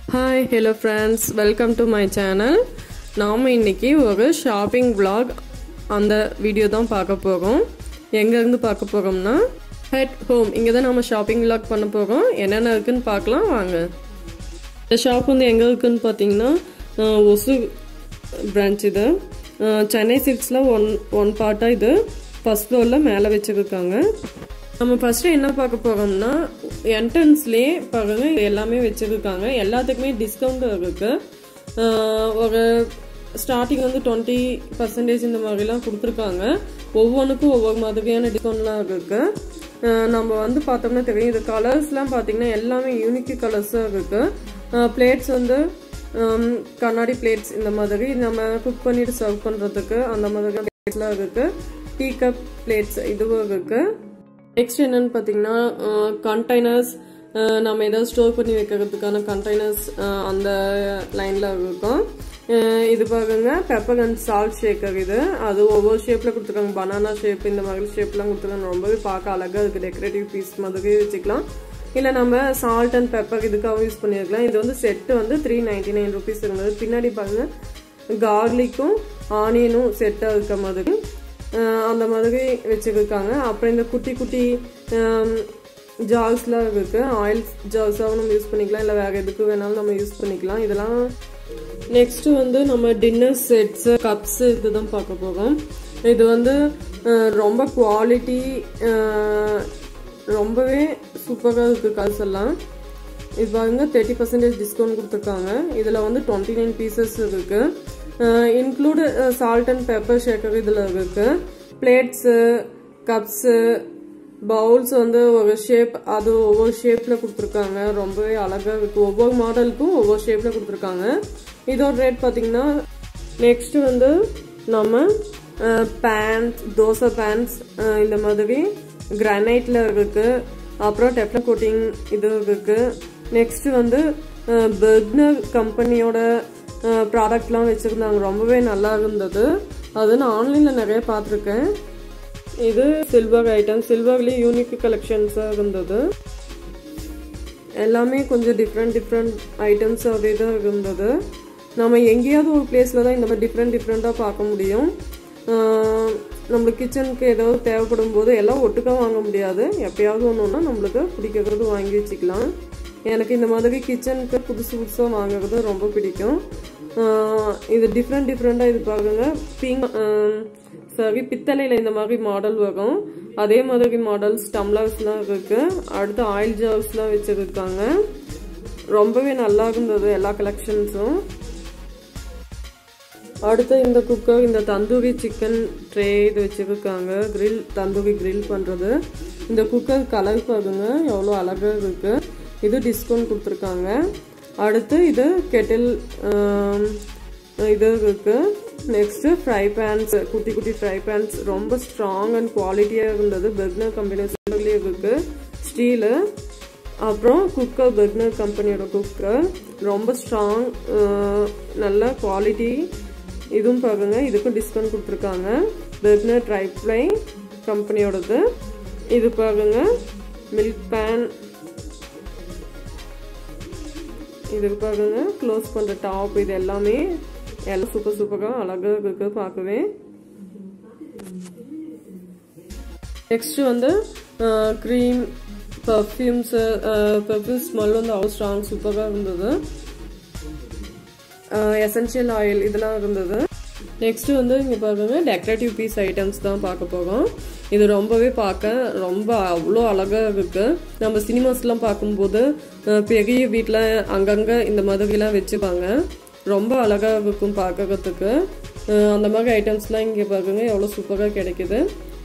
hi hello friends welcome to my channel நாம் இன்னைக்கு ஒரு ஷாப்பிங் vlog அந்த வீடியோ தான் பார்க்க போகிறோம் எங்கேருந்து பார்க்க போகிறோம்னா ஹெட் ஹோம் இங்கே தான் நம்ம ஷாப்பிங் vlog பண்ண போகிறோம் என்னென்ன இருக்குன்னு பார்க்கலாம் வாங்க இந்த ஷாப் வந்து எங்கே இருக்குன்னு பார்த்தீங்கன்னா அஹ், ஒசூர் பிரான்ச் இது அஹ், சென்னை சில்க்ஸில் ஒன் ஒன் பார்ட்டாக இது ஃபர்ஸ்ட் ஃப்ளோரில் மேலே வச்சுருக்காங்க நம்ம ஃபர்ஸ்ட் என்ன பார்க்க போறோம்னா என்ட்ரன்ஸ்லேயே பாருங்க இது எல்லாமே வச்சிருக்காங்க எல்லாத்துக்குமே டிஸ்கவுண்ட் இருக்கு ஆஹ் ஒரு ஸ்டார்டிங் வந்து டுவெண்ட்டி பர்சன்டேஜ் இந்த மாதிரிலாம் கொடுத்துருக்காங்க ஒவ்வொன்றுக்கும் ஒவ்வொரு மாதிரியான டிஸ்கவுண்ட்லாம் இருக்கு ஆஹ் நம்ம வந்து பார்த்தோம்னா தெரியும் இது கலர்ஸ்லாம் பார்த்தீங்கன்னா எல்லாமே யூனிக் கலர்ஸாக இருக்கு பிளேட்ஸ் வந்து ஹம், கண்ணாடி பிளேட்ஸ் இந்த மாதிரி நம்ம குக் பண்ணிட்டு சர்வ் பண்ணுறதுக்கு அந்த மாதிரி பிளேட்ஸ்லாம் இருக்கு டீ கப் பிளேட்ஸ் இதுவும் இருக்கு நெக்ஸ்ட் என்னன்னு பார்த்தீங்கன்னா கண்டெய்னர்ஸ் நம்ம ஏதாவது ஸ்டோர் பண்ணி வைக்கிறதுக்கான கண்டெய்னர்ஸ் அந்த லைனில் இருக்கும் அஹ் இது பாருங்க பெப்பர் அண்ட் சால்ட் ஷேக்கர் இது அது ஒவ்வொரு ஷேப்பில் கொடுத்துருக்காங்க பனானா ஷேப் இந்த மாதிரி ஷேப்லாம் கொடுத்துருக்காங்க ரொம்பவே பார்க்க அழகாக இருக்குது டெக்கரேட்டிவ் பீஸ் மாதிரி வச்சுக்கலாம் இல்லை நம்ம சால்ட் அண்ட் பெப்பர் இதுக்காக யூஸ் பண்ணியிருக்கலாம் இது வந்து செட்டு வந்து த்ரீ நைன்டி நைன் ருபீஸ் இருந்தது பின்னாடி பாருங்க கார்லிக்கும் ஆனியனும் செட்டாக இருக்க மாதிரி அஹ் அந்த மாதிரி வச்சுருக்காங்க அப்புறம் இந்த குட்டி குட்டி ஜார்ஸ்லாம் இருக்கு ஆயில் ஜார்ஸாகவும் நம்ம யூஸ் பண்ணிக்கலாம் இல்லை வேற எதுக்கு வேணாலும் நம்ம யூஸ் பண்ணிக்கலாம் இதெல்லாம் நெக்ஸ்ட் வந்து நம்ம டின்னர் செட்ஸ் கப்ஸ் இதுதான் பார்க்க போகிறோம் இது வந்து அஹ், ரொம்ப குவாலிட்டி ரொம்பவே சூப்பராக இருக்கு கப்ஸ் எல்லாம் இது பாருங்க தேர்ட்டி பர்சன்டேஜ் டிஸ்கவுண்ட் கொடுத்துருக்காங்க இதில் வந்து டுவெண்ட்டி நைன் பீசஸ் இருக்கு include salt and pepper shaker இதில் இருக்கு பிளேட்ஸு கப்ஸு பவுல்ஸ் வந்து ஒரு ஷேப் அது ஒவ்வொரு ஷேப்பில் கொடுத்துருக்காங்க ரொம்பவே அழகாக இருக்கு ஒவ்வொரு மாடலுக்கும் ஒவ்வொரு ஷேப்பில் கொடுத்துருக்காங்க இதோட ரேட் பார்த்தீங்கன்னா நெக்ஸ்ட் வந்து நம்ம பேன்ஸ் தோசை பேன்ஸ் இந்த மாதிரி கிரானைட்ல இருக்கு அப்புறம் டெப்லன் கோட்டிங் இது இருக்கு நெக்ஸ்ட் வந்து பெர்க்னர் கம்பெனியோட ப்ராடக்ட்லாம் வச்சுருந்தாங்க ரொம்பவே நல்லா இருந்தது அது நான் ஆன்லைனில் நிறைய பார்த்துருக்கேன் இது சில்வர் ஐட்டம் சில்வர்லேயே யூனிக் கலெக்ஷன்ஸாக இருந்தது எல்லாமே கொஞ்சம் டிஃப்ரெண்ட் டிஃப்ரெண்ட் ஐட்டம்ஸாகவே தான் இருந்தது நம்ம எங்கேயாவது ஒரு பிளேஸில் தான் இந்த மாதிரி டிஃப்ரெண்ட் டிஃப்ரெண்ட்டாக பார்க்க முடியும் ஆஹ் நம்மளுக்கு கிச்சனுக்கு ஏதாவது தேவைப்படும் போது எல்லாம் ஒட்டுக்கா வாங்க முடியாது எப்பயாவது ஒன்று ஒன்றா நம்மளுக்கு பிடிக்கிறது வாங்கி வச்சுக்கலாம் எனக்கு இந்த மாதிரி கிச்சனுக்கு புதுசு புதுசாக வாங்குறது ரொம்ப பிடிக்கும் ஆஹ் இது டிஃப்ரெண்ட் டிஃப்ரெண்ட்டாக இது பாருங்க பிங்க் சரி பித்தளையில் இந்த மாதிரி மாடல் வரும் அதே மாதிரி மாடல்ஸ் டம்ளர்ஸ்லாம் இருக்கு அடுத்து ஆயில் ஜார்ஸ்லாம் வச்சிருக்காங்க ரொம்பவே நல்லா இருந்தது எல்லா கலெக்ஷன்ஸும் அடுத்து இந்த குக்கர் இந்த தந்தூரி சிக்கன் ட்ரே இது வச்சிருக்காங்க grill தந்தூரி grill பண்றது இந்த குக்கர் கலர் பாருங்க எவ்வளோ அழகா இருக்கு இது டிஸ்கவுண்ட் கொடுத்துருக்காங்க அடுத்து இது கெட்டில் இது இருக்கு நெக்ஸ்ட் ஃப்ரை பேன்ஸ் குட்டி குட்டி ஃப்ரை பேன்ஸ் ரொம்ப ஸ்ட்ராங் அண்ட் குவாலிட்டியாக இருந்தது பெர்க்னர் கம்பெனிஸ்லேயே இருக்கு ஸ்டீலு அப்புறம் குக்கர் பெர்க்னர் கம்பெனியோட குக்கர் ரொம்ப ஸ்ட்ராங் நல்ல குவாலிட்டி இதுவும் பாருங்க இதுக்கும் டிஸ்கவுண்ட் கொடுத்துருக்காங்க பெர்க்னர் ட்ரைப்ளை கம்பெனியோடது இது பாருங்க மில்க் பேன் இதுக்கு பாருங்க க்ளோஸ் பண்ணுற டாப் இது எல்லாமே எல்லாம் சூப்பர் சூப்பராக அழகாக இருக்கு பார்க்கவே நெக்ஸ்ட் வந்து க்ரீம் பர்ஃப்யூம்ஸ் பர்ஃப்யூம் ஸ்மெல் வந்து அவ்வளோ ஸ்ட்ராங் சூப்பராக இருந்தது எசென்ஷியல் ஆயில் இதெல்லாம் இருந்தது நெக்ஸ்ட் வந்து இங்கே பாருங்க டெக்கரேட்டிவ் பீஸ் ஐட்டம்ஸ் தான் பார்க்க போகிறோம் இது ரொம்பவே பார்க்க ரொம்ப அவ்வளோ அழகாக இருக்கு நம்ம சினிமாஸ்லாம் பார்க்கும்போது அஹ், பெரிய வீட்டில் அங்கங்கே இந்த மாதிரிலாம் வச்சுப்பாங்க ரொம்ப அழகாக இருக்கும் பார்க்கறதுக்கு அஹ், அந்த மாதிரி ஐட்டம்ஸ்லாம் இங்கே பாருங்க எவ்வளோ சூப்பராக கிடைக்குது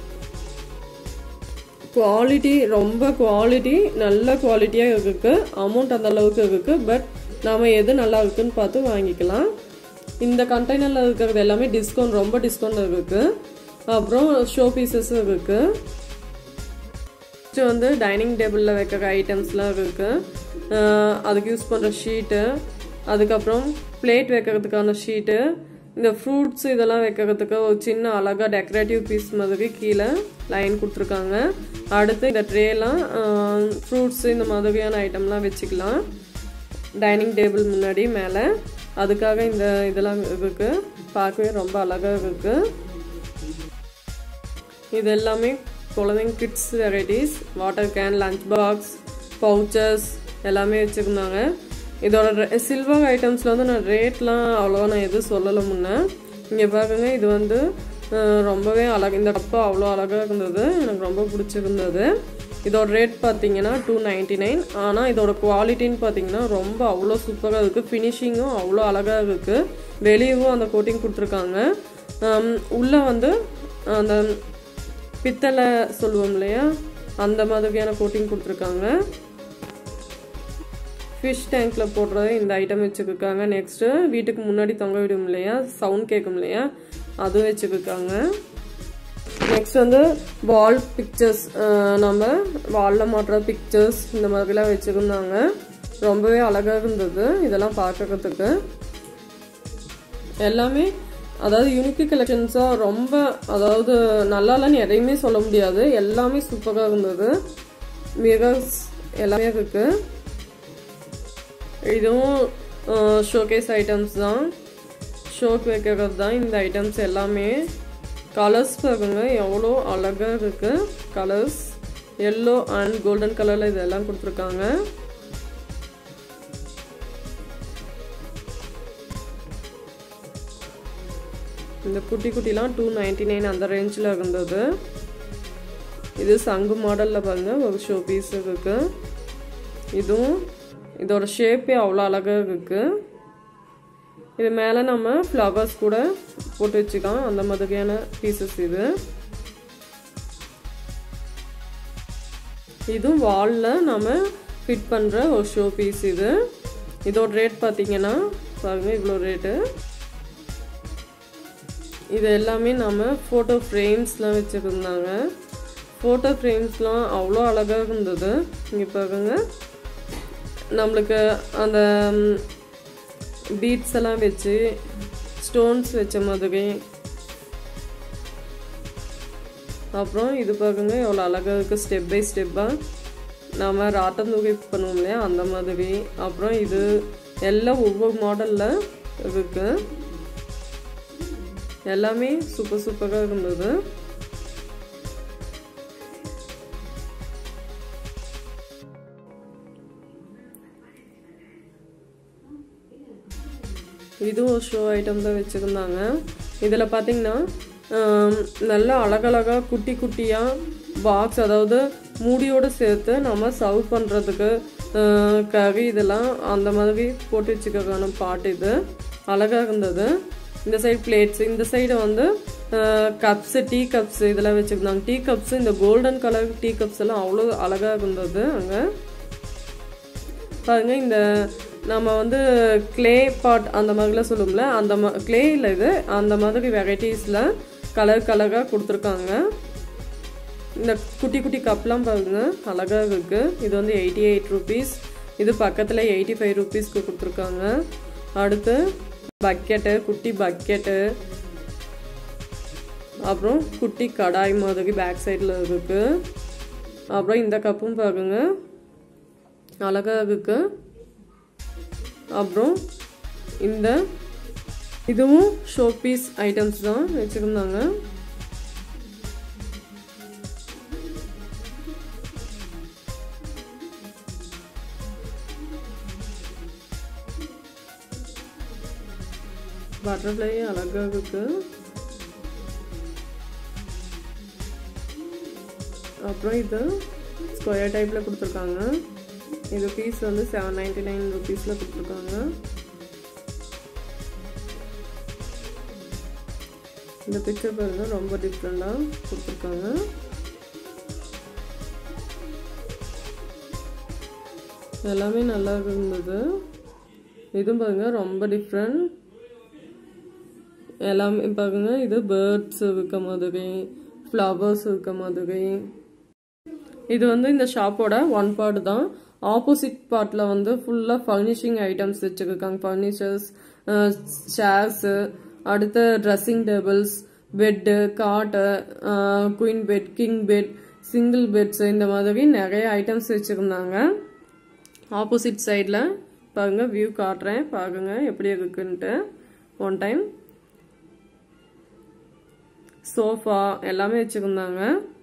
குவாலிட்டி ரொம்ப குவாலிட்டி நல்ல குவாலிட்டியாக இருக்கு அமௌண்ட் அந்த அளவுக்கு இருக்கு பட் நாம எது நல்லா இருக்குன்னு பார்த்து வாங்கிக்கலாம் இந்த கண்டெய்னரில் இருக்கிறது எல்லாமே டிஸ்கவுண்ட் ரொம்ப டிஸ்கவுண்ட் இருக்கு அப்புறம் ஷோ பீசஸும் இருக்கு நெக்ஸ்ட் வந்து டைனிங் டேபிளில் வைக்கிற ஐட்டம்ஸ்லாம் இருக்கு அஹ் அதுக்கு யூஸ் பண்ணுற ஷீட்டு அதுக்கப்புறம் பிளேட் வைக்கிறதுக்கான ஷீட்டு இந்த ஃப்ரூட்ஸ் இதெல்லாம் வைக்கிறதுக்கு ஒரு சின்ன அழகாக டெக்கரேட்டிவ் பீஸ் மாதிரி கீழே லைன் கொடுத்துருக்காங்க அடுத்து இந்த ட்ரேலாம் ஃப்ரூட்ஸ் இந்த மாதிரியான ஐட்டம்லாம் வச்சுக்கலாம் டைனிங் டேபிள் முன்னாடி மேலே அதுக்காக இந்த இதெல்லாம் இருக்கு பார்க்கவே ரொம்ப அழகாக இருக்கு இது எல்லாமே குழந்தைங்க kids varieties water can lunch box பவுச்சர்ஸ் எல்லாமே வச்சுருந்தாங்க இதோட சில்வர் ஐட்டம்ஸில் வந்து நான் ரேட்லாம் அவ்வளோவா நான் எதுவும் சொல்லலை முன்னே இங்கே பாருங்க இது வந்து ரொம்பவே அழகு இந்த கப்பு அவ்வளோ அழகாக இருந்தது எனக்கு ரொம்ப பிடிச்சிருந்தது இதோட ரேட் பார்த்தீங்கன்னா டூ நைன்டி நைன் ஆனால் இதோட குவாலிட்டின்னு பார்த்தீங்கன்னா ரொம்ப அவ்வளோ சூப்பராக இருக்குது ஃபினிஷிங்கும் அவ்வளோ அழகாக இருக்குது வெளியவும் அந்த கோட்டிங் கொடுத்துருக்காங்க உள்ளே வந்து அந்த பித்தளை சொல்லுவோம் இல்லையா அந்த மாதிரியான கோட்டிங் கொடுத்துருக்காங்க ஃபிஷ் டேங்க்கில் போடுறது இந்த ஐட்டம் வச்சுருக்காங்க நெக்ஸ்ட்டு வீட்டுக்கு முன்னாடி தொங்க விடும் இல்லையா சவுண்ட் கேட்கும் இல்லையா அதுவும் வச்சுருக்காங்க நெக்ஸ்ட் வந்து வால் பிக்சர்ஸ் நம்ம வாலில் மாட்டுற பிக்சர்ஸ் இந்த மாதிரிலாம் வச்சுருந்தாங்க ரொம்பவே அழகாக இருந்தது இதெல்லாம் பார்க்கறதுக்கு எல்லாமே அதாவது யூனிக் கலெக்ஷன்ஸாக ரொம்ப அதாவது நல்லாலன்னு எதையுமே சொல்ல முடியாது எல்லாமே சூப்பராக இருந்தது மிரர்ஸ் எல்லாமே இருக்கு இதுவும் ஷோகேஸ் ஐட்டம்ஸ் தான் ஷோக்கு வைக்கிறது தான் இந்த ஐட்டம்ஸ் எல்லாமே கலர்ஸ் பாருங்க எவ்வளோ அழகாக இருக்கு கலர்ஸ் எல்லோ அண்ட் கோல்டன் கலரில் இதெல்லாம் கொடுத்துருக்காங்க இந்த குட்டி குட்டிலாம் டூ நைன்டி நைன் அந்த ரேஞ்சில் இருந்தது இது சங்கு மாடலில் பாருங்க ஒரு ஷோ பீஸ் இருக்கு இதுவும் இதோட ஷேப்பே அவ்வளோ அழகாக இருக்கு இது மேலே நம்ம ஃப்ளவர்ஸ் கூட போட்டு வச்சுக்கலாம் அந்த மாதிரியான பீசஸ் இது இதுவும் வாலில் நம்ம ஃபிட் பண்ணுற ஒரு ஷோ பீஸ் இது இதோட ரேட் பார்த்தீங்கன்னா பாருங்க இவ்வளோ ரேட்டு இது எல்லாமே நம்ம ஃபோட்டோ ஃப்ரேம்ஸ்லாம் வச்சுருந்தாங்க ஃபோட்டோ ஃப்ரேம்ஸ்லாம் அவ்வளோ அழகாக இருந்தது இங்கே பாருங்க நம்மளுக்கு அந்த பீட்ஸ் எல்லாம் வச்சு ஸ்டோன்ஸ் வச்ச மாதிரி அப்புறம் இது பாருங்க எவ்வளோ அழகாக இருக்குது ஸ்டெப் பை ஸ்டெப்பாக நாம் ராட்டம் தொகை பண்ணுவோம் இல்லையா அந்த மாதிரி அப்புறம் இது எல்லாம் ஒவ்வொரு மாடலில் இருக்குது எல்லாமே சூப்பர் சூப்பராக இருந்தது இதுவும் ஒரு ஷோ ஐட்டம் தான் வச்சுருந்தாங்க இதில் பார்த்தீங்கன்னா நல்ல அழகழகாக குட்டி குட்டியாக பாக்ஸ் அதாவது மூடியோடு சேர்த்து நம்ம சர்வ் பண்ணுறதுக்கு கறி இதெல்லாம் அந்த மாதிரி போட்டு வச்சுக்கிறதுக்கான பாட்டு இது அழகாக இருந்தது இந்த சைடு பிளேட்ஸ் இந்த சைடு வந்து கப்ஸு டீ கப்ஸ் இதெல்லாம் வச்சுருந்தாங்க டீ கப்ஸ் இந்த கோல்டன் கலர் டீ கப்ஸ் எல்லாம் அவ்வளோ அழகாக இருந்தது அங்கே பாருங்க இந்த நம்ம வந்து கிளே பாட் அந்த மாதிரிலாம் சொல்லுவோம்ல அந்த மா கிளேயில் இது அந்த மாதிரி வெரைட்டிஸில் கலர் கலராக கொடுத்துருக்காங்க இந்த குட்டி குட்டி கப்லாம் பாருங்க அழகாக இருக்குது இது வந்து எயிட்டி எயிட் ருபீஸ் இது பக்கத்தில் எயிட்டி ஃபைவ் ருபீஸ்க்கு கொடுத்துருக்காங்க அடுத்து பக்கெட்டு குட்டி பக்கெட்டு அப்புறம் குட்டி கடாய் மாதிரி பேக் சைடில் இருக்குது அப்புறம் இந்த கப்பும் பாருங்க அழகாக இருக்கு அப்புறம் இந்த இதுவும் ஷோ பீஸ் ஐட்டம்ஸ் தான் வச்சுருந்தாங்க பட்டர்ஃப்ளை அழகாக இருக்கு அப்புறம் இது ஸ்கொயர் டைப்பில் கொடுத்துருக்காங்க இது பீஸ் வந்து செவன் நைன்டி நைன் ருபீஸில் கொடுத்துருக்காங்க இந்த பிக்சர் பாருங்க ரொம்ப டிஃப்ரெண்டாக கொடுத்துருக்காங்க எல்லாமே நல்லா இருந்தது இதுவும் பாருங்க ரொம்ப டிஃப்ரெண்ட் எல்லாமே பாருங்க இது பேர்ட்ஸ் இருக்க மாதிரி ஃப்ளவர்ஸ் இருக்க மாதிரி இது வந்து இந்த ஷாப்போட ஒன் பார்ட் தான் ஆப்போசிட் பார்ட்டில் வந்து ஃபுல்லாக ஃபர்னிஷிங் ஐட்டம்ஸ் வச்சுருக்காங்க ஃபர்னிச்சர்ஸ் சேர்ஸு அடுத்த dressing tables bed cot queen bed king bed single beds இந்த மாதிரி நிறைய ஐட்டம்ஸ் வச்சுருந்தாங்க ஆப்போசிட் சைடில் பாருங்க வியூ காட்டுறேன் பாருங்க எப்படி இருக்குன்ட்டு ஒன் டைம் சோஃபா எல்லாமே வச்சுருந்தாங்க